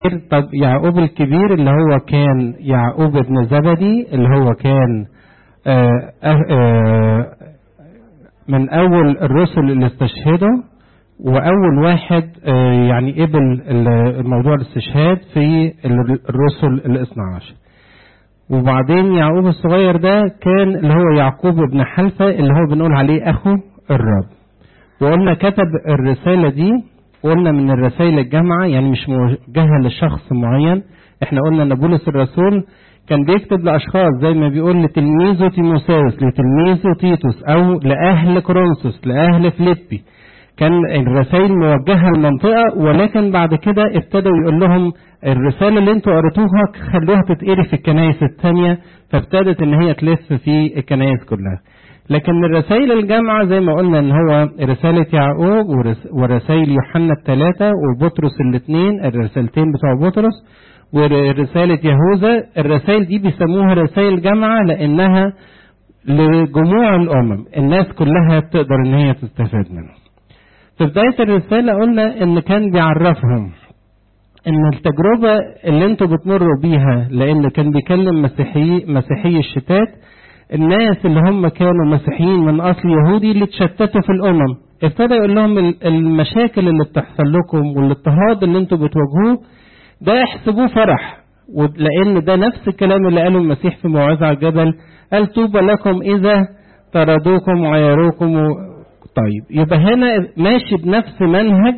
طب يعقوب الكبير اللي هو كان يعقوب ابن زبدي اللي هو كان آآ آآ من أول الرسل اللي استشهدوا وأول واحد يعني قبل موضوع الاستشهاد في الرسل الاثنى عشر وبعدين يعقوب الصغير ده كان اللي هو يعقوب ابن حلفة اللي هو بنقول عليه أخو الرب وقلنا كتب الرسالة دي قلنا من الرسائل الجامعة يعني مش موجهة لشخص معين احنا قلنا ان بولس الرسول كان بيكتب لأشخاص زي ما بيقول لتلميذه تيموساوس لتلميذه تيتوس أو لأهل كورنثوس لأهل فليبي كان الرسائل موجهة للمنطقة ولكن بعد كده ابتدوا يقول لهم الرسالة اللي انتوا قريتوها خلوها تتقري في الكنائس الثانية فابتدت ان هي تلف في الكنائس كلها لكن الرسائل الجامعة زي ما قلنا ان هو رسالة يعقوب ورسائل يوحنا الثلاثة وبطرس الاثنين الرسالتين بتوع بطرس ورسالة يهوذا الرسائل دي بيسموها رسائل جامعة لانها لجموع الامم الناس كلها بتقدر ان هي تستفاد منها في بداية الرسالة قلنا ان كان بيعرفهم ان التجربة اللي انتوا بتمروا بيها لان كان بيكلم مسيحي مسيحي الشتات الناس اللي هم كانوا مسيحيين من اصل يهودي اللي اتشتتوا في الامم ابتدى يقول لهم المشاكل اللي بتحصل لكم والاضطهاد اللي انتوا بتواجهوه ده احسبوه فرح لان ده نفس الكلام اللي قاله المسيح في موعظة على الجبل قال طوبى لكم اذا طردوكم وعيروكم و... طيب يبقى هنا ماشي بنفس منهج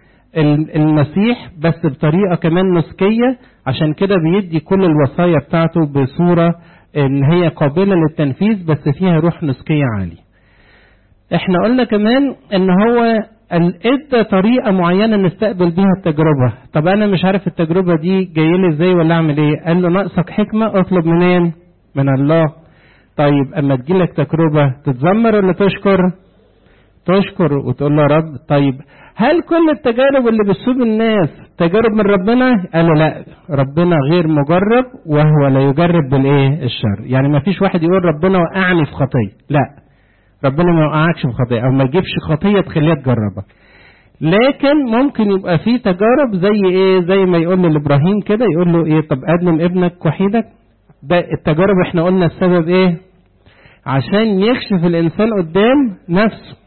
المسيح بس بطريقة كمان نسكية عشان كده بيدي كل الوصايا بتاعته بصورة ان هي قابلة للتنفيذ بس فيها روح نسكية عالية احنا قلنا كمان ان هو ادى طريقة معينة نستقبل بيها التجربة طب انا مش عارف التجربة دي جايلي ازاي ولا اعمل ايه قال له ناقصك حكمة اطلب منين من الله طيب اما تجيلك تجربة تتذمر ولا تشكر تشكر وتقول له يا رب طيب هل كل التجارب اللي بتصيب الناس تجارب من ربنا؟ قال لا ربنا غير مجرب وهو لا يجرب بالايه؟ الشر، يعني ما فيش واحد يقول ربنا وقعني في خطيه، لا ربنا ما يوقعكش في خطيه او ما يجيبش خطيه تخليها تجربك. لكن ممكن يبقى في تجارب زي ايه؟ زي ما يقول لابراهيم كده يقول له ايه؟ طب ادلم ابنك وحيدك؟ ده التجارب احنا قلنا السبب ايه؟ عشان يكشف الانسان قدام نفسه.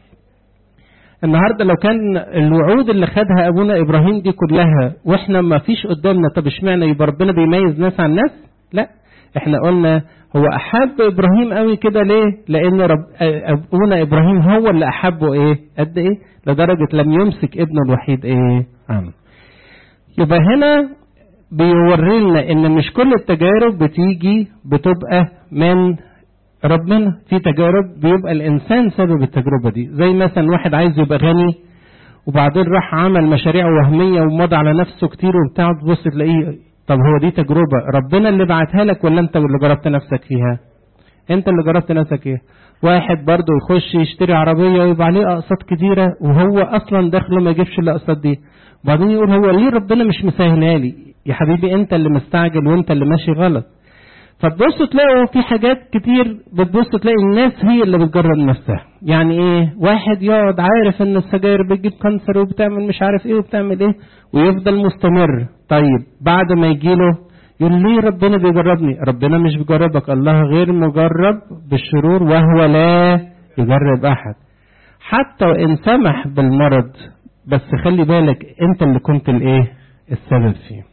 النهارده لو كان الوعود اللي خدها ابونا ابراهيم دي كلها واحنا ما فيش قدامنا طب اشمعنى يبقى ربنا بيميز ناس عن ناس؟ لا احنا قلنا هو احب ابراهيم قوي كده ليه؟ لان رب ابونا ابراهيم هو اللي احبه ايه؟ قد ايه؟ لدرجه لم يمسك ابنه الوحيد ايه؟ عنه. يبقى هنا بيوري لنا ان مش كل التجارب بتيجي بتبقى من ربنا في تجارب بيبقى الانسان سبب التجربه دي زي مثلا واحد عايز يبقى غني وبعدين راح عمل مشاريع وهميه ومضى على نفسه كتير وبتاع تبص تلاقيه طب هو دي تجربه ربنا اللي بعتها لك ولا انت اللي جربت نفسك فيها انت اللي جربت نفسك فيها واحد برضه يخش يشتري عربيه ويبقى عليه اقساط كتيره وهو اصلا دخله ما يجيبش الاقساط دي وبعدين يقول هو ليه ربنا مش مسهلها لي يا حبيبي انت اللي مستعجل وانت اللي ماشي غلط فتبص تلاقوا في حاجات كتير بتبص تلاقي الناس هي اللي بتجرب نفسها يعني ايه واحد يقعد عارف ان السجاير بتجيب كانسر وبتعمل مش عارف ايه وبتعمل ايه ويفضل مستمر طيب بعد ما يجيله يقول ليه ربنا بيجربني ربنا مش بيجربك الله غير مجرب بالشرور وهو لا يجرب احد حتى وان سمح بالمرض بس خلي بالك انت اللي كنت الايه السبب فيه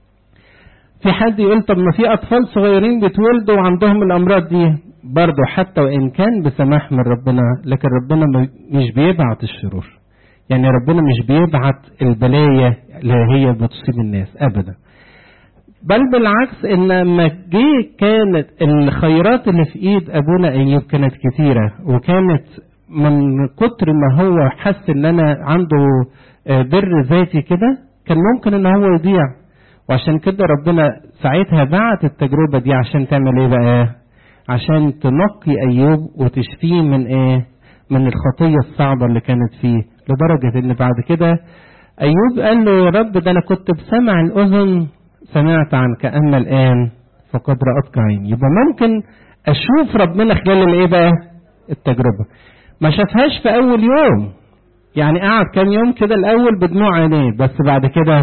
في حد يقول طب ما في اطفال صغيرين بيتولدوا وعندهم الامراض دي برضه حتى وان كان بسماح من ربنا لكن ربنا مش بيبعت الشرور يعني ربنا مش بيبعت البلايا اللي هي بتصيب الناس ابدا بل بالعكس ان لما جه كانت الخيرات اللي في ايد ابونا ايوب كانت كثيره وكانت من كتر ما هو حس ان انا عنده بر ذاتي كده كان ممكن ان هو يضيع وعشان كده ربنا ساعتها بعت التجربة دي عشان تعمل ايه بقى عشان تنقي ايوب وتشفيه من ايه من الخطية الصعبة اللي كانت فيه لدرجة ان بعد كده ايوب قال له يا رب ده انا كنت بسمع الاذن سمعت عنك اما الان فقد رأتك عيني يبقى ممكن اشوف ربنا خلال الايه بقى التجربة ما شافهاش في اول يوم يعني قعد كام يوم كده الاول بدموع عينيه بس بعد كده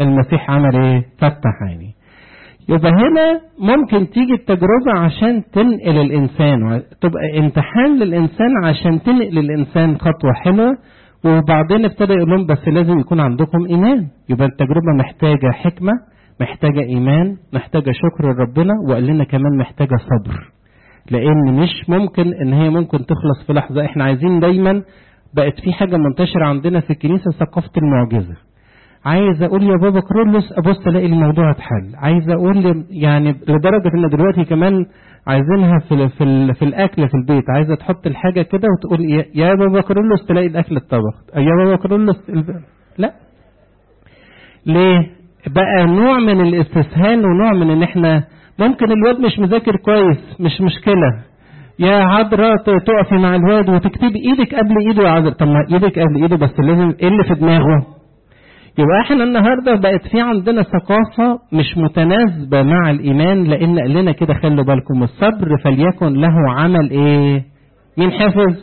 المسيح عمل ايه فتح عيني يبقى هنا ممكن تيجي التجربة عشان تنقل الإنسان تبقى امتحان للإنسان عشان تنقل الإنسان خطوة حلوة وبعدين ابتدى يقول لهم بس لازم يكون عندكم إيمان يبقى التجربة محتاجة حكمة محتاجة إيمان محتاجة شكر لربنا وقال لنا كمان محتاجة صبر لأن مش ممكن إن هي ممكن تخلص في لحظة إحنا عايزين دايما بقت في حاجة منتشرة عندنا في الكنيسة ثقافة المعجزة عايز اقول يا بابا كرولوس ابص الاقي الموضوع اتحل عايز اقول يعني لدرجه ان دلوقتي كمان عايزينها في في, ال في الاكل في البيت عايزه تحط الحاجه كده وتقول يا بابا كرولوس تلاقي الاكل اتطبخ يا بابا كرولوس لا ليه بقى نوع من الاستسهال ونوع من ان احنا ممكن الواد مش مذاكر كويس مش مشكله يا عذراء تقفي مع الواد وتكتبي ايدك قبل ايده يا عذراء طب ما ايدك قبل ايده بس لازم ايه اللي في دماغه يبقى احنا النهارده بقت في عندنا ثقافة مش متناسبة مع الإيمان لأن قال لنا كده خلوا بالكم الصبر فليكن له عمل إيه؟ مين حفظ؟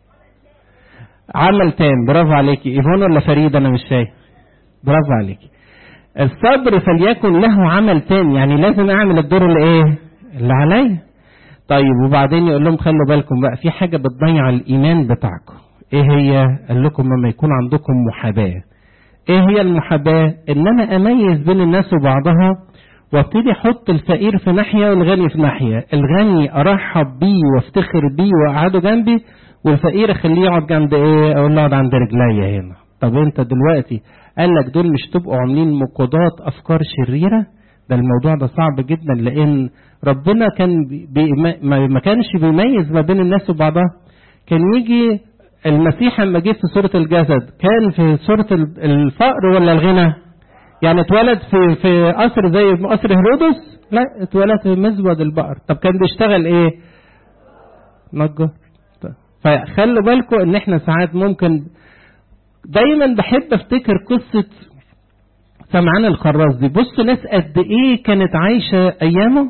عمل تام برافو عليكي إيفون ولا فريد أنا مش شايف برافو عليكي الصبر فليكن له عمل تام يعني لازم أعمل الدور اللي إيه؟ اللي عليا طيب وبعدين يقول لهم خلوا بالكم بقى في حاجة بتضيع الإيمان بتاعكم إيه هي؟ قال لكم لما يكون عندكم محاباة ايه هي المحاباة ان انا اميز بين الناس وبعضها وابتدي احط الفقير في ناحية والغني في ناحية الغني ارحب بيه وافتخر بيه واقعده جنبي والفقير اخليه يقعد جنب ايه اقول له اقعد عند رجليا هنا طب انت دلوقتي قال لك دول مش تبقوا عاملين مقودات افكار شريرة ده الموضوع ده صعب جدا لان ربنا كان بي ما كانش بيميز ما بين الناس وبعضها كان يجي المسيح لما جه في صورة الجسد كان في صورة الفقر ولا الغنى؟ يعني اتولد في في قصر زي قصر هيرودس؟ لا اتولد في مزود البقر، طب كان بيشتغل ايه؟ نجار. فخلوا بالكم ان احنا ساعات ممكن دايما بحب افتكر قصة سمعان الخراز دي، بصوا ناس قد ايه كانت عايشة ايامه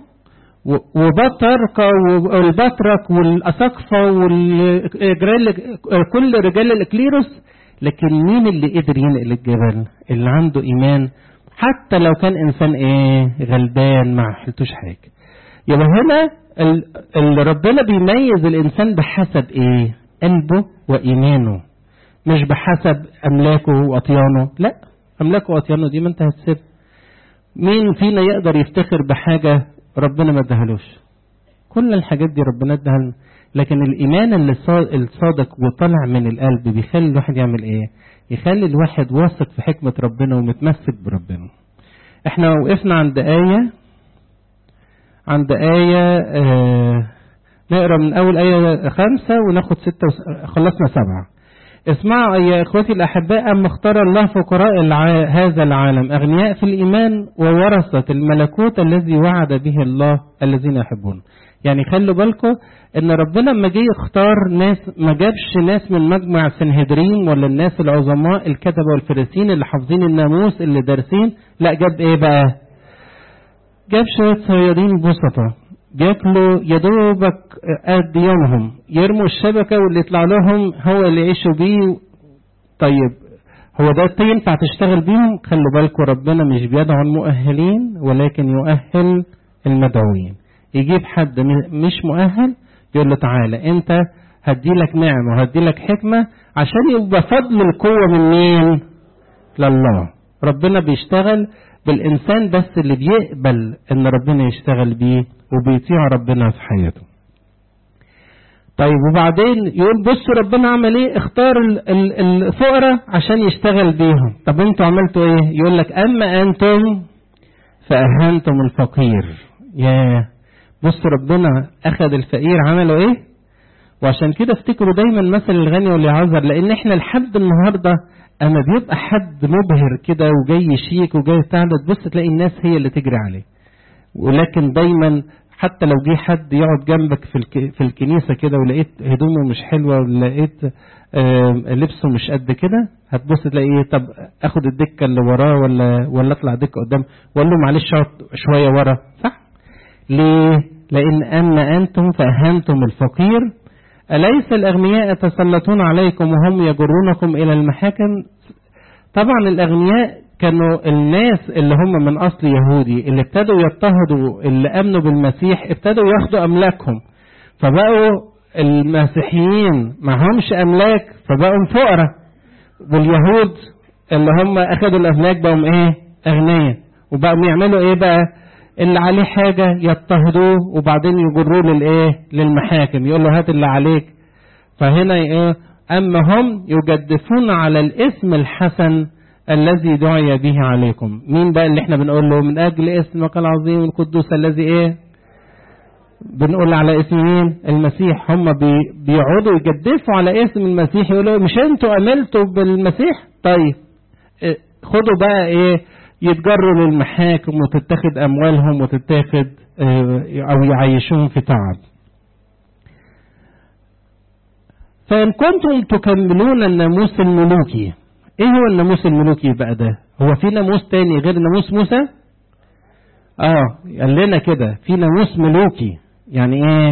وبطركة والبطرك والأساقفة والرجال كل رجال الإكليروس لكن مين اللي قدر ينقل الجبل اللي عنده إيمان حتى لو كان إنسان إيه غلبان ما حلتوش حاجة يبقى هنا اللي ربنا بيميز الإنسان بحسب إيه قلبه وإيمانه مش بحسب أملاكه وأطيانه لا أملاكه وأطيانه دي ما أنت هتسيب مين فينا يقدر يفتخر بحاجة ربنا ما ادهالوش كل الحاجات دي ربنا اداها لنا لكن الايمان اللي الصادق وطلع من القلب بيخلي الواحد يعمل ايه يخلي الواحد واثق في حكمة ربنا ومتمسك بربنا احنا وقفنا عند آية عند آية آه نقرا من أول آية خمسة وناخد ستة وس... خلصنا سبعة اسمعوا يا إخوتي الأحباء أما اختار الله فقراء الع... هذا العالم أغنياء في الإيمان وورثة الملكوت الذي وعد به الله الذين يحبون يعني خلوا بالكم ان ربنا لما جه يختار ناس ما جابش ناس من مجمع سنهدرين ولا الناس العظماء الكتبه والفريسين اللي حافظين الناموس اللي دارسين لا جاب ايه بقى جاب شويه صيادين بسطة بياكلوا يا دوبك قد يومهم يرموا الشبكه واللي يطلع لهم هو اللي يعيشوا بيه طيب هو ده ينفع تشتغل بيهم خلوا بالكم ربنا مش بيدعو المؤهلين ولكن يؤهل المدعوين يجيب حد مش مؤهل يقول له تعالى انت هدي لك نعمة وهدي لك حكمة عشان يبقى فضل القوة من مين لله ربنا بيشتغل بالإنسان بس اللي بيقبل إن ربنا يشتغل بيه وبيطيع ربنا في حياته طيب وبعدين يقول بصوا ربنا عمل ايه اختار الفقراء عشان يشتغل بيهم طب انتوا عملتوا ايه يقول لك اما انتم فاهنتم الفقير ياه بص ربنا اخذ الفقير عمله ايه وعشان كده افتكروا دايما مثل الغني واللي يعذر لان احنا لحد النهارده اما بيبقى حد مبهر كده وجاي شيك وجاي بتاع تبص تلاقي الناس هي اللي تجري عليه ولكن دايما حتى لو جه حد يقعد جنبك في الك... في الكنيسه كده ولقيت هدومه مش حلوه ولقيت آه لبسه مش قد كده هتبص تلاقي ايه طب اخد الدكه اللي وراه ولا ولا اطلع دكه قدام واقول له معلش اقعد شويه ورا صح ليه لان اما انتم فاهنتم الفقير اليس الاغنياء يتسلطون عليكم وهم يجرونكم الى المحاكم طبعا الاغنياء كانوا الناس اللي هم من اصل يهودي اللي ابتدوا يضطهدوا اللي امنوا بالمسيح ابتدوا ياخدوا املاكهم فبقوا المسيحيين معهمش املاك فبقوا فقراء واليهود اللي هم اخدوا الاملاك بقوا ايه اغنياء وبقوا يعملوا ايه بقى اللي عليه حاجه يضطهدوه وبعدين يجروه للايه للمحاكم يقول له هات اللي عليك فهنا ايه اما هم يجدفون على الاسم الحسن الذي دعي به عليكم مين بقى اللي احنا بنقول له من اجل اسمك العظيم القدوس الذي ايه بنقول على اسم مين المسيح هم بي بيقعدوا يجدفوا على اسم المسيح يقولوا مش انتوا املتوا بالمسيح طيب إيه خدوا بقى ايه يتجروا للمحاكم وتتاخد اموالهم وتتاخد اه او يعيشوهم في تعب فان كنتم تكملون الناموس الملوكي ايه هو الناموس الملوكي بقى ده هو في ناموس تاني غير ناموس موسى اه قال لنا كده في ناموس ملوكي يعني ايه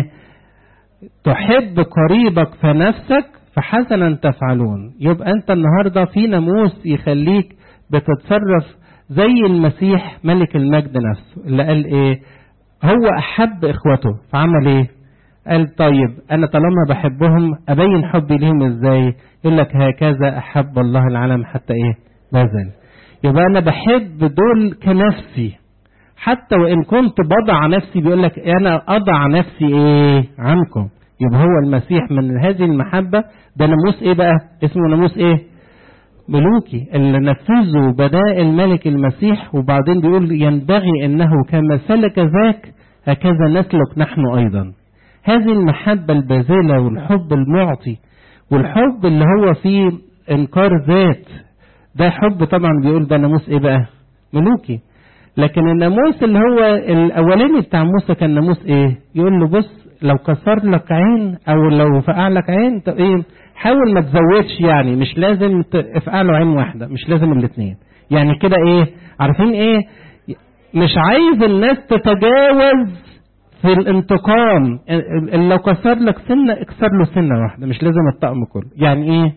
تحب قريبك فنفسك فحسنا تفعلون يبقى انت النهارده في ناموس يخليك بتتصرف زي المسيح ملك المجد نفسه اللي قال ايه هو احب اخوته فعمل ايه قال طيب انا طالما بحبهم ابين حبي ليهم ازاي يقول لك هكذا احب الله العالم حتى ايه بذل يبقى انا بحب دول كنفسي حتى وان كنت بضع نفسي بيقول لك انا اضع نفسي ايه عنكم يبقى هو المسيح من هذه المحبة ده ناموس ايه بقى اسمه ناموس ايه ملوكي اللي نفذه بداء الملك المسيح وبعدين بيقول ينبغي انه كما سلك ذاك هكذا نسلك نحن ايضا هذه المحبة الباذلة والحب المعطي والحب اللي هو فيه انكار ذات ده حب طبعا بيقول ده ناموس ايه بقى ملوكي لكن الناموس اللي هو الاولاني بتاع موسى كان ناموس ايه يقول له بص لو كسر لك عين او لو فقع لك عين طب ايه حاول ما تزودش يعني مش لازم تفقع له عين واحده مش لازم الاثنين يعني كده ايه عارفين ايه مش عايز الناس تتجاوز في الانتقام لو كسر لك سنه اكسر له سنه واحده مش لازم الطقم كله يعني ايه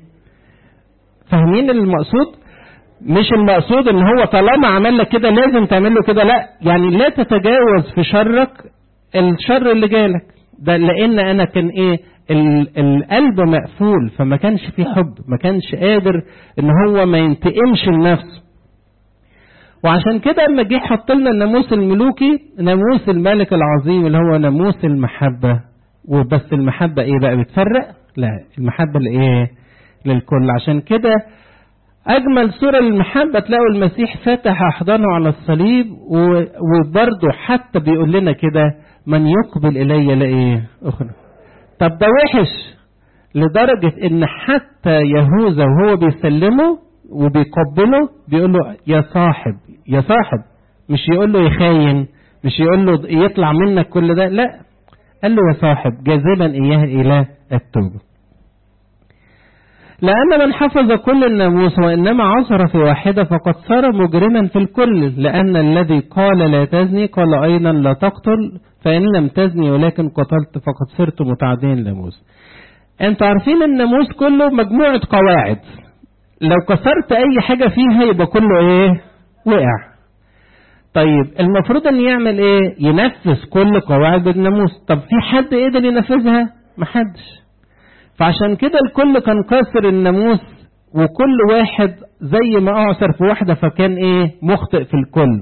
فاهمين المقصود مش المقصود ان هو طالما عمل لك كده لازم تعمل له كده لا يعني لا تتجاوز في شرك الشر اللي جالك ده لان انا كان ايه القلب مقفول فما كانش فيه حب ما كانش قادر ان هو ما ينتقمش لنفسه وعشان كده اما جه حط لنا الناموس الملوكي ناموس الملك العظيم اللي هو ناموس المحبه وبس المحبه ايه بقى بتفرق لا المحبه لايه للكل عشان كده أجمل صورة للمحبة تلاقوا المسيح فتح أحضانه على الصليب وبرضه حتى بيقول لنا كده من يقبل إلي لإيه أخرى طب ده وحش لدرجة إن حتى يهوذا وهو بيسلمه وبيقبله بيقول له يا صاحب يا صاحب مش يقول له يخاين مش يقول له يطلع منك كل ده لا قال له يا صاحب جاذبا إياه إلى التوبة لأن من حفظ كل الناموس وإنما عثر في واحدة فقد صار مجرما في الكل لأن الذي قال لا تزني قال أيضا لا تقتل فإن لم تزني ولكن قتلت فقد صرت متعديا الناموس أنتوا عارفين الناموس كله مجموعة قواعد لو كسرت أي حاجة فيها يبقى كله إيه وقع طيب المفروض أن يعمل إيه ينفذ كل قواعد الناموس طب في حد قدر ينفذها محدش فعشان كده الكل كان كسر الناموس وكل واحد زي ما اعثر في واحده فكان ايه مخطئ في الكل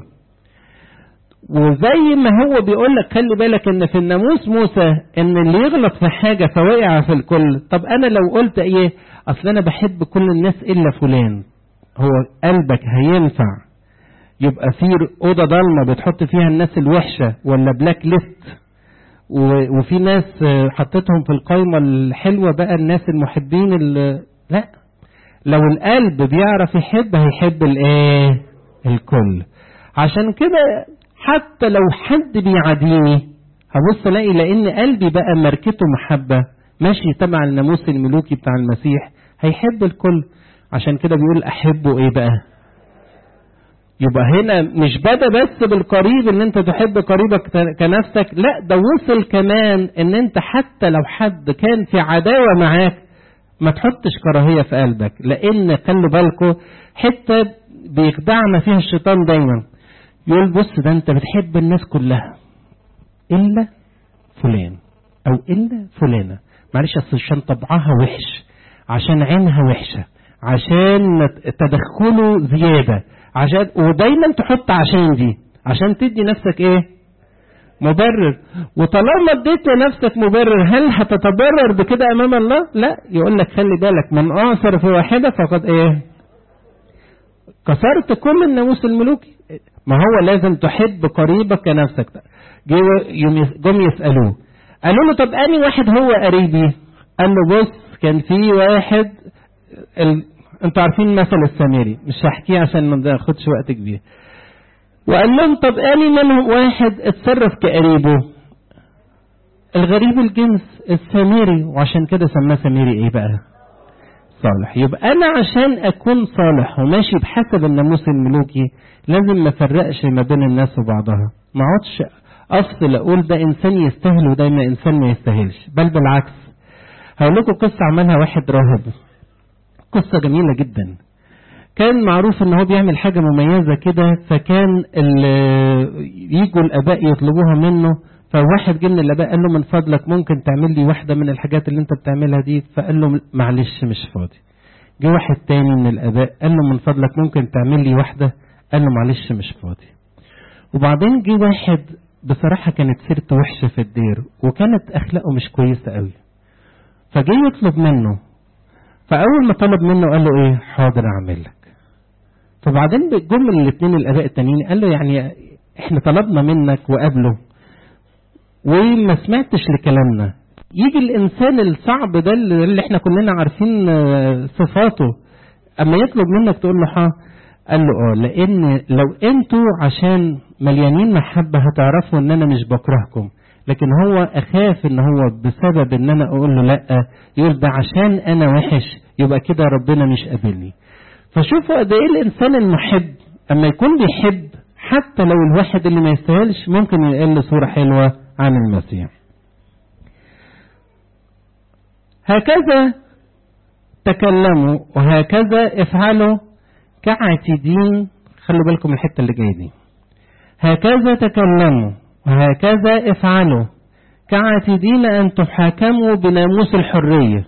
وزي ما هو بيقول لك خلي بالك ان في الناموس موسى ان اللي يغلط في حاجه فوقع في الكل طب انا لو قلت ايه اصل انا بحب كل الناس الا فلان هو قلبك هينفع يبقى في اوضه ضلمه بتحط فيها الناس الوحشه ولا بلاك ليست وفي ناس حطيتهم في القائمة الحلوة بقى الناس المحبين اللي لا لو القلب بيعرف يحب هيحب الايه الكل عشان كده حتى لو حد بيعاديني هبص الاقي لان قلبي بقى ماركته محبة ماشي تبع الناموس الملوكي بتاع المسيح هيحب الكل عشان كده بيقول احبه ايه بقى يبقى هنا مش بدا بس بالقريب ان انت تحب قريبك كنفسك لا ده وصل كمان ان انت حتى لو حد كان في عداوه معاك ما تحطش كراهيه في قلبك لان خلوا بالكم حته بيخدعنا فيها الشيطان دايما يقول بص ده انت بتحب الناس كلها الا فلان او الا فلانه معلش اصل عشان طبعها وحش عشان عينها وحشه عشان تدخله زياده عشان ودايما تحط عشان دي عشان تدي نفسك ايه مبرر وطالما اديت لنفسك مبرر هل هتتبرر بكده امام الله لا يقول لك خلي بالك من اعصر في واحده فقد ايه كسرت كل الناموس الملوكي ما هو لازم تحب قريبك كنفسك جم يسالوه قالوا له طب اني واحد هو قريبي قال له بص كان في واحد ال... انتوا عارفين مثل السامري مش هحكيه عشان ما ناخدش وقت كبير وقال لهم طب اني منهم واحد اتصرف كقريبه الغريب الجنس السامري وعشان كده سماه سامري ايه بقى صالح يبقى انا عشان اكون صالح وماشي بحسب الناموس الملوكي لازم ما افرقش ما بين الناس وبعضها ما اقعدش افصل اقول ده انسان يستاهل وده انسان ما يستاهلش بل بالعكس هقول لكم قصه عملها واحد راهب قصه جميله جدا كان معروف ان هو بيعمل حاجه مميزه كده فكان يجوا الاباء يطلبوها منه فواحد جه من الاباء قال له من فضلك ممكن تعمل لي واحده من الحاجات اللي انت بتعملها دي فقال له معلش مش فاضي جه واحد تاني من الاباء قال له من فضلك ممكن تعمل لي واحده قال له معلش مش فاضي وبعدين جه واحد بصراحة كانت سيرته وحشة في الدير وكانت أخلاقه مش كويسة قوي فجه يطلب منه فأول ما طلب منه قال له إيه حاضر أعمل لك فبعدين جم الاثنين الآباء التانيين قال له يعني إحنا طلبنا منك وقابله وما سمعتش لكلامنا يجي الإنسان الصعب ده اللي إحنا كلنا عارفين صفاته أما يطلب منك تقول له ها قال له اه لان لو انتوا عشان مليانين محبة هتعرفوا ان انا مش بكرهكم لكن هو اخاف ان هو بسبب ان انا اقول له لا يقول ده عشان انا وحش يبقى كده ربنا مش قابلني فشوفوا قد ايه الانسان المحب اما يكون بيحب حتى لو الواحد اللي ما يستاهلش ممكن يقل صورة حلوة عن المسيح هكذا تكلموا وهكذا افعلوا كعاتدين خلوا بالكم الحته اللي جايه دي هكذا تكلموا وهكذا افعلوا كعاتدين ان تحاكموا بناموس الحريه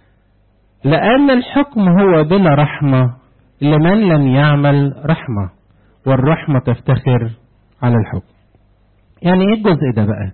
لان الحكم هو بلا رحمه لمن لم يعمل رحمه والرحمه تفتخر على الحكم يعني ايه الجزء ده بقى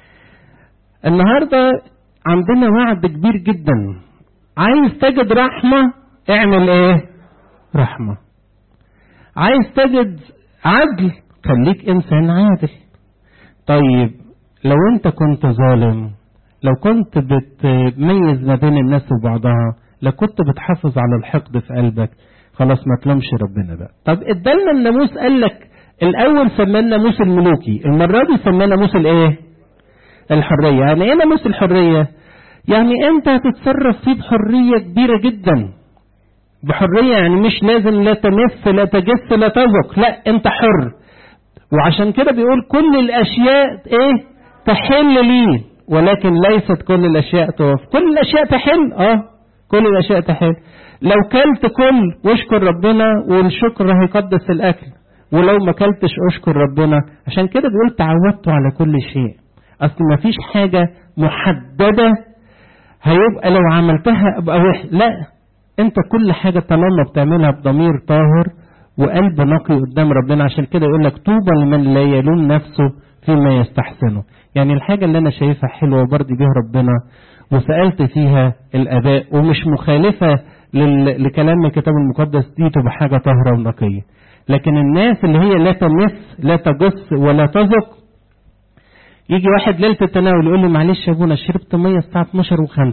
النهارده عندنا وعد كبير جدا عايز تجد رحمه اعمل ايه رحمه عايز تجد عدل خليك انسان عادل طيب لو انت كنت ظالم لو كنت بتميز ما بين الناس وبعضها لو كنت بتحافظ على الحقد في قلبك خلاص ما تلومش ربنا بقى طب ادالنا الناموس قال لك الاول سماه الناموس الملوكي المره دي سماه ناموس الايه الحريه يعني ايه ناموس الحريه يعني انت هتتصرف فيه بحريه كبيره جدا بحرية يعني مش لازم لا تمس لا تجس لا تذق لا انت حر وعشان كده بيقول كل الاشياء ايه تحل لي ولكن ليست كل الاشياء توقف كل الاشياء تحل اه كل الاشياء تحل لو كلت كل واشكر ربنا والشكر هيقدس الاكل ولو ما كلتش اشكر ربنا عشان كده بيقول تعودت على كل شيء اصل ما فيش حاجة محددة هيبقى لو عملتها ابقى وحش لا انت كل حاجة طالما بتعملها بضمير طاهر وقلب نقي قدام ربنا عشان كده يقول لك طوبى لمن لا يلوم نفسه فيما يستحسنه يعني الحاجة اللي انا شايفها حلوة وبرضي بيها ربنا وسألت فيها الاباء ومش مخالفة لل... لكلام الكتاب المقدس دي تبقى حاجة طاهرة ونقية لكن الناس اللي هي لا تمس لا تجس ولا تذق يجي واحد ليلة التناول يقول لي معلش يا ابونا شربت مية الساعة 12 و5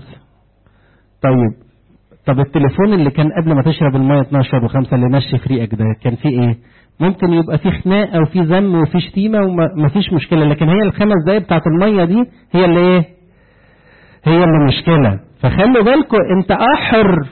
طيب طب التليفون اللي كان قبل ما تشرب المية 12 و5 اللي ماشي ريقك ده كان فيه ايه؟ ممكن يبقى فيه خناق او فيه ذم وفيه شتيمة ومفيش مشكلة لكن هي الخمس دقايق بتاعت المية دي هي اللي ايه؟ هي اللي مشكلة فخلوا بالكم انت اه حر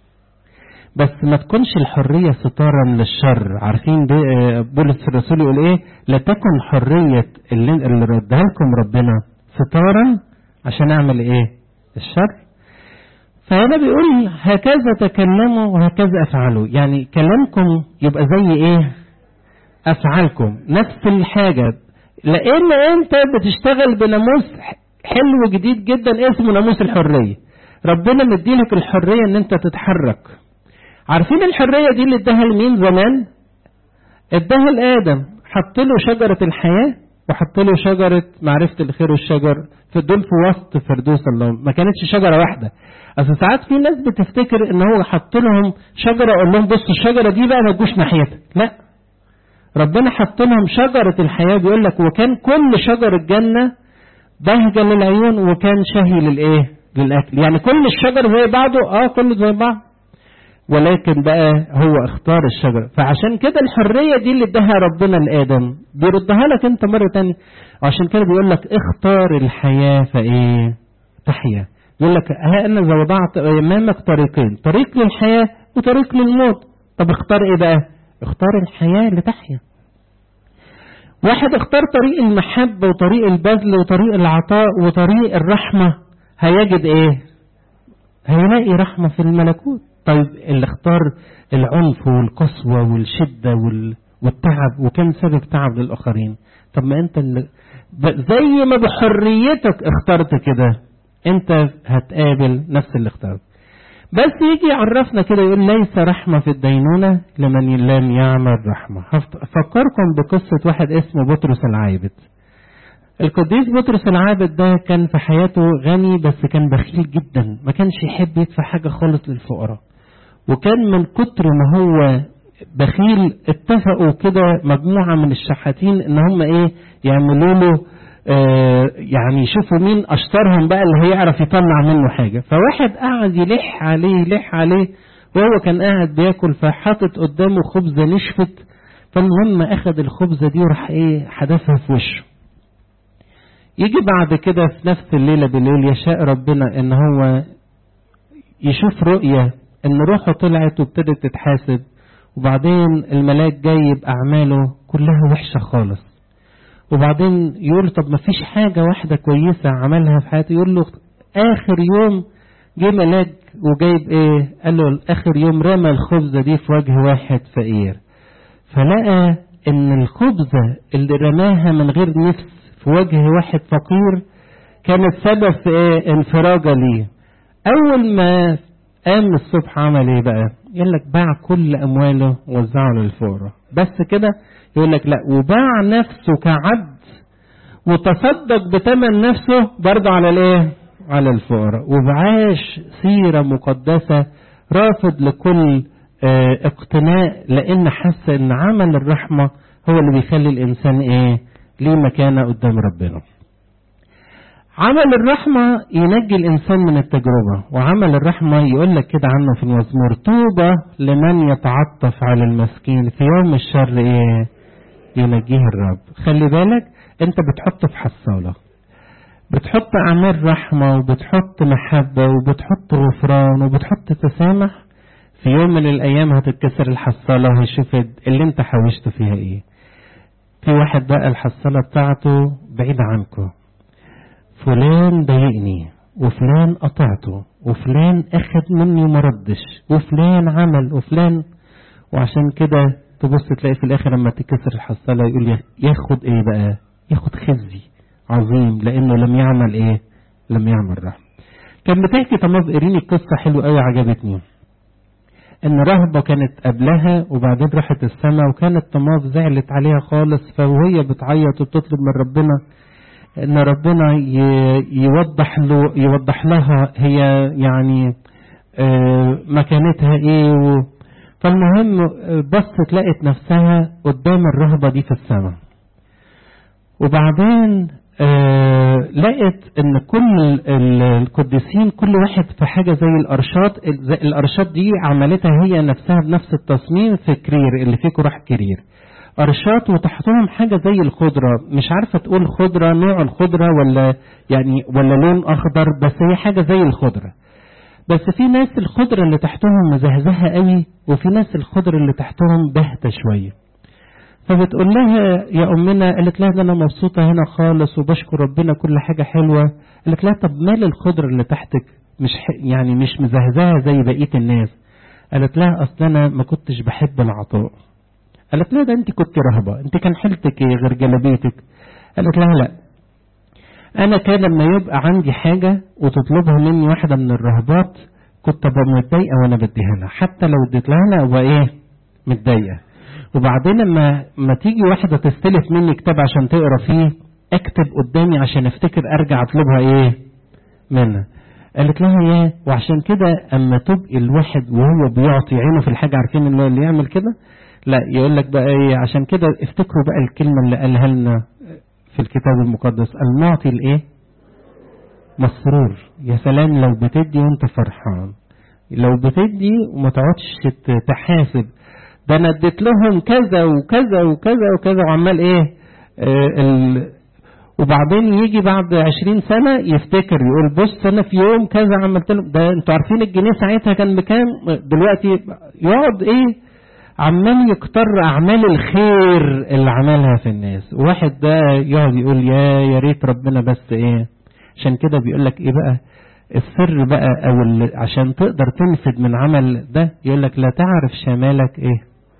بس ما تكونش الحرية ستارا للشر عارفين بولس الرسول يقول ايه لا تكن حرية اللي, اللي ردها لكم ربنا ستارا عشان اعمل ايه الشر فهنا بيقول هكذا تكلموا وهكذا افعلوا يعني كلامكم يبقى زي ايه افعالكم نفس الحاجة لان انت بتشتغل بناموس حلو جديد جدا اسمه ناموس الحرية ربنا مديلك الحرية ان انت تتحرك عارفين الحرية دي اللي اداها لمين زمان اداها لآدم حط له شجرة الحياة وحط له شجرة معرفة الخير والشجر في دول في وسط فردوس الله ما كانتش شجرة واحدة اصل ساعات في ناس بتفتكر ان هو حط لهم شجرة اقول لهم بصوا الشجرة دي بقى ما تجوش ناحيتها لا ربنا حط لهم شجرة الحياة بيقول لك وكان كل شجر الجنة بهجة للعيون وكان شهي للايه للاكل يعني كل الشجر زي بعضه اه كله زي بعض ولكن بقى هو اختار الشجرة فعشان كده الحرية دي اللي اداها ربنا لآدم بيردها لك انت مرة تانية وعشان كده بيقول لك اختار الحياة فايه تحيا يقول لك ها انا وضعت امامك طريقين طريق للحياة وطريق للموت طب اختار ايه بقى اختار الحياة لتحيا واحد اختار طريق المحبة وطريق البذل وطريق العطاء وطريق الرحمة هيجد ايه هيلاقي رحمة في الملكوت طيب اللي اختار العنف والقسوة والشدة وال... والتعب وكان سبب تعب للآخرين طب ما انت اللي زي ما بحريتك اخترت كده انت هتقابل نفس اللي اخترت بس يجي يعرفنا كده يقول ليس رحمة في الدينونة لمن لم يعمل رحمة هفكركم بقصة واحد اسمه بطرس العايبد القديس بطرس العابد ده كان في حياته غني بس كان بخيل جدا ما كانش يحب يدفع حاجة خالص للفقراء وكان من كتر ما هو بخيل اتفقوا كده مجموعة من الشحاتين ان هم ايه يعملوا له آه يعني يشوفوا مين اشطرهم بقى اللي هيعرف يطلع منه حاجة فواحد قعد يلح عليه يلح عليه وهو كان قاعد بياكل فحاطط قدامه خبزة نشفت فالمهم اخد الخبزة دي وراح ايه حدفها في وشه يجي بعد كده في نفس الليلة بالليل يشاء ربنا ان هو يشوف رؤية ان روحه طلعت وابتدت تتحاسب وبعدين الملاك جاي بأعماله كلها وحشة خالص وبعدين يقول طب ما فيش حاجة واحدة كويسة عملها في حياته يقول له آخر يوم جه ملاك وجايب ايه قال له آخر يوم رمى الخبزة دي في وجه واحد فقير فلقى ان الخبزة اللي رماها من غير نفس في وجه واحد فقير كانت سبب في ايه انفراجة ليه اول ما قام الصبح عمل ايه بقى يقول لك باع كل امواله ووزعه للفقراء بس كده يقول لك لا وباع نفسه كعبد وتصدق بثمن نفسه برضه على الايه على الفقراء وبعاش سيرة مقدسة رافض لكل اه اقتناء لان حس ان عمل الرحمة هو اللي بيخلي الانسان ايه ليه مكانة قدام ربنا عمل الرحمة ينجي الإنسان من التجربة وعمل الرحمة يقول لك كده عنه في المزمور طوبى لمن يتعطف على المسكين في يوم الشر إيه ينجيه الرب خلي بالك أنت بتحط في حصالة بتحط أعمال رحمة وبتحط محبة وبتحط غفران وبتحط تسامح في يوم من الأيام هتتكسر الحصالة وهيشوف اللي أنت حوشت فيها إيه في واحد بقى الحصالة بتاعته بعيدة عنكم فلان ضايقني وفلان قطعته وفلان اخد مني ومردش وفلان عمل وفلان وعشان كده تبص تلاقي في الاخر لما تكسر الحصالة يقول ياخد ايه بقى ياخد خزي عظيم لانه لم يعمل ايه لم يعمل رحم كان بتحكي طماف قريني قصة حلوة قوي عجبتني ان رهبة كانت قبلها وبعدين راحت السماء وكانت طماف زعلت عليها خالص فوهي بتعيط وبتطلب من ربنا ان ربنا يوضح له يوضح لها هي يعني مكانتها ايه فالمهم بصت لقت نفسها قدام الرهبة دي في السماء وبعدين لقت ان كل القديسين كل واحد في حاجة زي الارشاد الارشاد دي عملتها هي نفسها بنفس التصميم في كرير اللي فيه راح كرير أرشات وتحتهم حاجة زي الخضرة مش عارفة تقول خضرة نوع الخضرة ولا يعني ولا لون أخضر بس هي حاجة زي الخضرة بس في ناس الخضرة اللي تحتهم مزهزهة قوي وفي ناس الخضرة اللي تحتهم باهتة شوية فبتقول لها يا أمنا قالت لها ده أنا مبسوطة هنا خالص وبشكر ربنا كل حاجة حلوة قالت لها طب مال الخضرة اللي تحتك مش يعني مش مزهزهه زي بقيه الناس قالت لها اصل انا ما كنتش بحب العطاء قالت لها ده انت كنت رهبه انت كان حيلتك ايه غير جلابيتك قالت لها لا انا كان لما يبقى عندي حاجه وتطلبها مني واحده من الرهبات كنت ابقى متضايقه وانا بديها لها حتى لو اديت لها ابقى ايه متضايقه وبعدين لما ما تيجي واحده تستلف مني كتاب عشان تقرا فيه اكتب قدامي عشان افتكر ارجع اطلبها ايه منها قالت لها يا وعشان كده اما تبقي الواحد وهو بيعطي عينه في الحاجه عارفين اللي, اللي يعمل كده لا يقول لك بقى ايه عشان كده افتكروا بقى الكلمه اللي قالها لنا في الكتاب المقدس المعطي الايه مسرور يا سلام لو بتدي وانت فرحان لو بتدي وما تقعدش تحاسب ده انا اديت لهم كذا وكذا وكذا وكذا وعمال ايه آه ال... وبعدين يجي بعد عشرين سنة يفتكر يقول بص أنا في يوم كذا عملت لهم ده أنتوا عارفين الجنيه ساعتها كان بكام دلوقتي يقعد إيه عمال يكتر أعمال الخير اللي عملها في الناس واحد ده يقعد يقول يا يا ريت ربنا بس إيه عشان كده بيقول لك إيه بقى السر بقى أو عشان تقدر تنفذ من عمل ده يقول لك لا تعرف شمالك إيه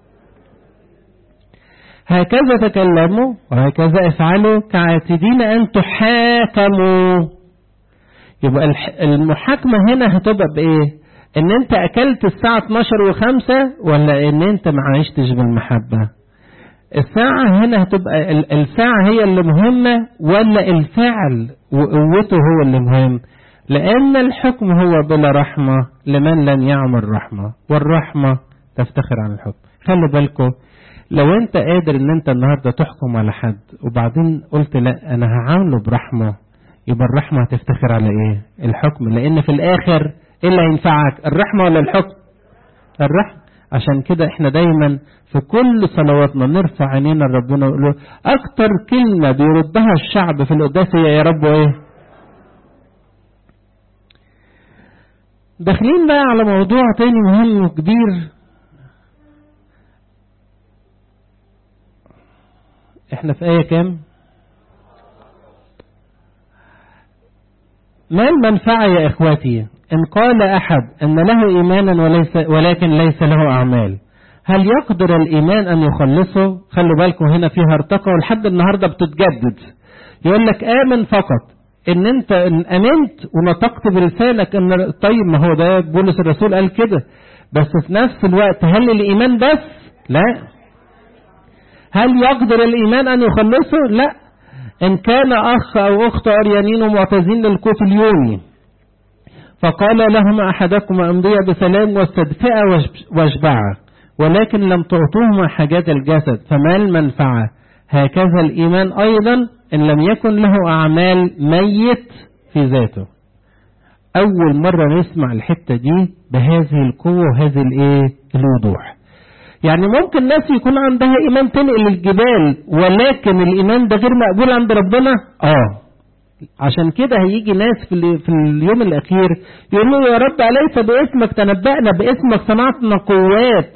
هكذا تكلموا وهكذا افعلوا كعاتدين ان تحاكموا يبقى المحاكمة هنا هتبقى بايه ان انت اكلت الساعة 12 و5 ولا ان انت ما عشتش بالمحبة الساعة هنا هتبقى الساعة هي اللي مهمة ولا الفعل وقوته هو اللي مهم لأن الحكم هو بلا رحمة لمن لم يعمل رحمة والرحمة تفتخر عن الحكم خلوا بالكم لو انت قادر ان انت النهارده تحكم على حد وبعدين قلت لا انا هعامله برحمه يبقى الرحمه هتفتخر على ايه؟ الحكم لان في الاخر ايه اللي هينفعك؟ الرحمه ولا الحكم؟ الرحمه عشان كده احنا دايما في كل صلواتنا نرفع عينينا لربنا ونقول له اكتر كلمه بيردها الشعب في القداس هي يا رب ايه؟ داخلين بقى على موضوع تاني مهم وكبير احنا في آية كام ما المنفعة يا إخواتي إن قال أحد أن له إيمانا وليس ولكن ليس له أعمال هل يقدر الإيمان أن يخلصه خلوا بالكم هنا فيها ارتقى ولحد النهاردة بتتجدد يقول لك آمن فقط إن أنت إن أمنت ونطقت بلسانك أن طيب ما هو ده بولس الرسول قال كده بس في نفس الوقت هل الإيمان بس لا هل يقدر الإيمان أن يخلصه؟ لا إن كان أخ أو أخت أريانين معتزين للقوت اليومي فقال لهما أحدكما امضيا بسلام واستدفئا واشبعا ولكن لم تعطوهما حاجات الجسد فما المنفعة هكذا الإيمان أيضا إن لم يكن له أعمال ميت في ذاته أول مرة نسمع الحتة دي بهذه القوة وهذه الإيه الوضوح يعني ممكن ناس يكون عندها ايمان تنقل الجبال ولكن الايمان ده غير مقبول عند ربنا اه عشان كده هيجي ناس في, في اليوم الاخير يقولوا يا رب اليس باسمك تنبأنا باسمك صنعتنا قوات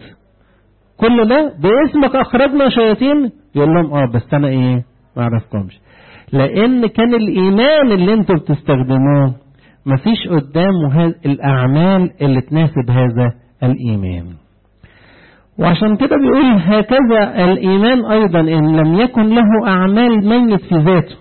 كل ده باسمك اخرجنا شياطين يقول لهم اه بس انا ايه ما اعرفكمش لان كان الايمان اللي انتوا بتستخدموه مفيش قدامه الاعمال اللي تناسب هذا الايمان وعشان كده بيقول هكذا الإيمان أيضا إن لم يكن له أعمال ميت في ذاته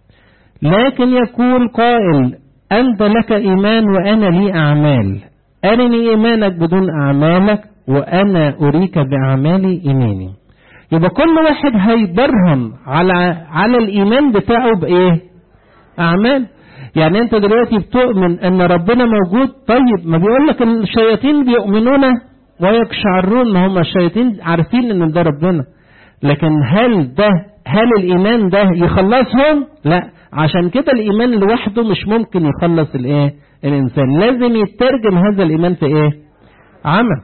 لكن يقول قائل أنت لك إيمان وأنا لي أعمال أرني إيمانك بدون أعمالك وأنا أريك بأعمالي إيماني يبقى كل واحد هيبرهن على على الإيمان بتاعه بإيه؟ أعمال يعني أنت دلوقتي بتؤمن أن ربنا موجود طيب ما بيقول لك الشياطين بيؤمنون ويقشعرون ما هم الشياطين عارفين ان ده ربنا لكن هل ده هل الايمان ده يخلصهم لا عشان كده الايمان لوحده مش ممكن يخلص الايه الانسان لازم يترجم هذا الايمان في ايه عمل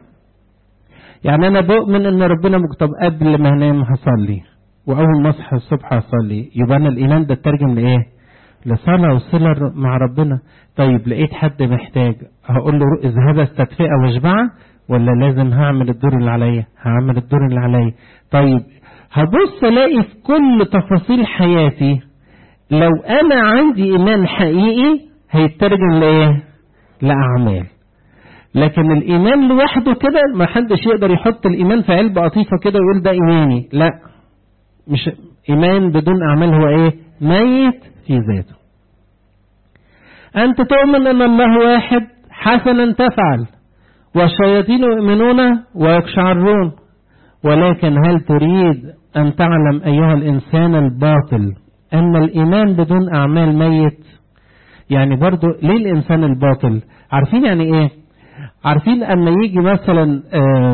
يعني انا بؤمن ان ربنا مكتب قبل ما انام هصلي واول ما اصحى الصبح هصلي يبقى انا الايمان ده اترجم لايه لصلاة وصلة مع ربنا طيب لقيت حد محتاج هقول له اذهب استدفئه واشبعه ولا لازم هعمل الدور اللي عليا هعمل الدور اللي عليا طيب هبص الاقي في كل تفاصيل حياتي لو انا عندي ايمان حقيقي هيترجم لايه لأعمال لكن الإيمان لوحده كده ما حدش يقدر يحط الإيمان في علبة قطيفة كده ويقول ده إيماني لا مش إيمان بدون أعمال هو إيه ميت في ذاته أنت تؤمن أن الله واحد حسنا تفعل والشياطين يؤمنون ويقشعرون ولكن هل تريد أن تعلم أيها الإنسان الباطل أن الإيمان بدون أعمال ميت يعني برضو ليه الإنسان الباطل عارفين يعني إيه عارفين أما يجي مثلا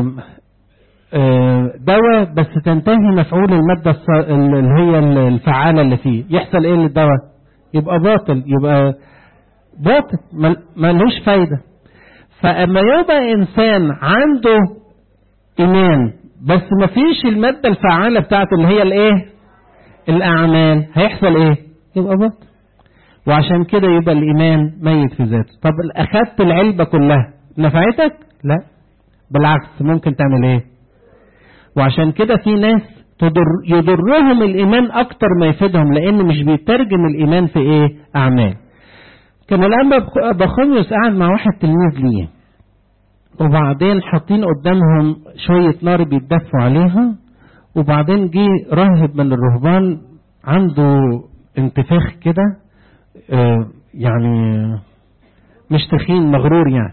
دواء بس تنتهي مفعول المادة اللي هي الفعالة اللي فيه يحصل إيه للدواء يبقى باطل يبقى باطل ملوش فايدة فأما يبقى إنسان عنده إيمان بس ما فيش المادة الفعالة بتاعته اللي هي الإيه الأعمال هيحصل إيه يبقى باطل وعشان كده يبقى الإيمان ميت في ذاته طب أخدت العلبة كلها نفعتك لا بالعكس ممكن تعمل إيه وعشان كده في ناس تضر يضرهم الإيمان أكتر ما يفيدهم لأن مش بيترجم الإيمان في إيه أعمال كان الأنبا بخوميوس قاعد مع واحد تلميذ ليه وبعدين حاطين قدامهم شوية نار بيتدفوا عليها وبعدين جه راهب من الرهبان عنده انتفاخ كده اه يعني مش تخين مغرور يعني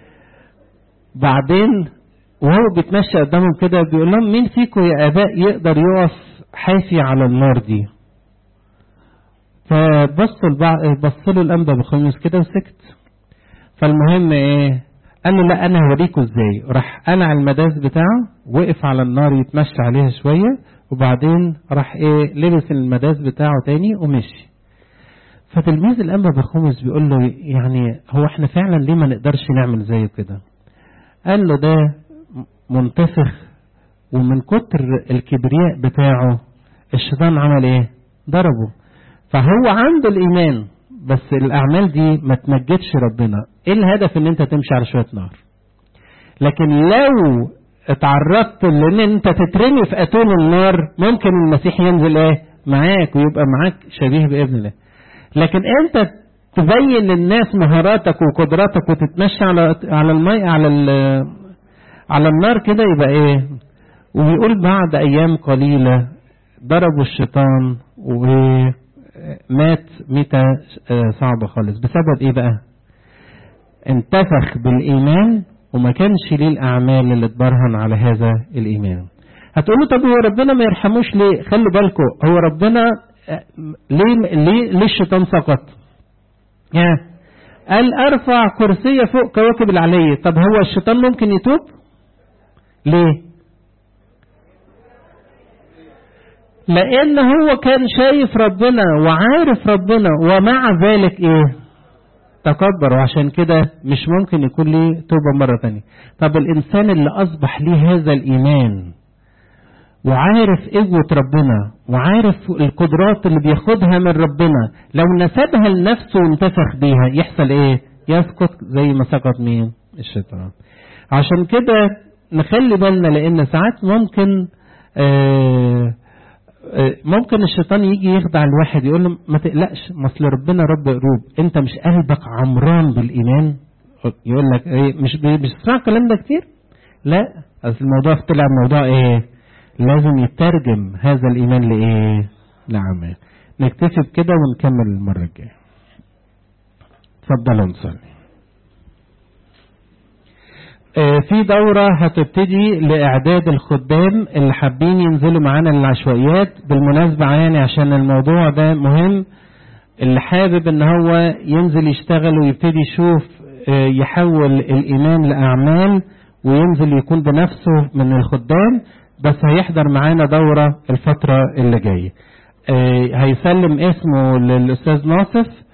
بعدين وهو بيتمشى قدامهم كده بيقول لهم مين فيكم يا اباء يقدر يقف حافي على النار دي فبصوا البعض بص له الانبا بخمس كده وسكت فالمهم ايه قال له لا انا هوريكم ازاي راح قلع المداس بتاعه وقف على النار يتمشى عليها شويه وبعدين راح ايه لبس المداس بتاعه تاني ومشي فتلميذ الانبا بخمس بيقول له يعني هو احنا فعلا ليه ما نقدرش نعمل زيه كده قال له ده منتفخ ومن كتر الكبرياء بتاعه الشيطان عمل ايه ضربه فهو عنده الايمان بس الاعمال دي ما تمجدش ربنا ايه الهدف ان انت تمشي على شويه نار لكن لو اتعرضت لان انت تترمي في اتون النار ممكن المسيح ينزل ايه معاك ويبقى معاك شبيه باذن الله لكن انت تبين للناس مهاراتك وقدراتك وتتمشى على على الماء على على النار كده يبقى ايه وبيقول بعد ايام قليله ضربوا الشيطان ومات ميتة صعبة خالص بسبب ايه بقى انتفخ بالايمان وما كانش ليه الاعمال اللي تبرهن على هذا الايمان هتقولوا طب هو ربنا ما يرحموش ليه خلوا بالكم هو ربنا ليه ليه ليه الشيطان سقط يا قال ارفع كرسي فوق كواكب العلي طب هو الشيطان ممكن يتوب ليه لان هو كان شايف ربنا وعارف ربنا ومع ذلك ايه تكبر وعشان كده مش ممكن يكون ليه توبة مرة تانية طب الإنسان اللي أصبح ليه هذا الإيمان وعارف قوة ربنا وعارف القدرات اللي بياخدها من ربنا لو نسبها لنفسه وانتفخ بيها يحصل ايه يسقط زي ما سقط مين الشيطان عشان كده نخلي بالنا لان ساعات ممكن آه ممكن الشيطان يجي يخدع الواحد يقول له ما تقلقش مثل ربنا رب قلوب انت مش قلبك عمران بالايمان يقول لك ايه مش بتسمع الكلام ده كتير لا اصل الموضوع طلع موضوع ايه لازم يترجم هذا الايمان لايه لعمل نكتفي بكده ونكمل المره الجايه اتفضلوا نصلي في دورة هتبتدي لإعداد الخدام اللي حابين ينزلوا معانا للعشوائيات بالمناسبة يعني عشان الموضوع ده مهم اللي حابب ان هو ينزل يشتغل ويبتدي يشوف يحول الإيمان لأعمال وينزل يكون بنفسه من الخدام بس هيحضر معانا دورة الفترة اللي جاية هيسلم اسمه للأستاذ ناصف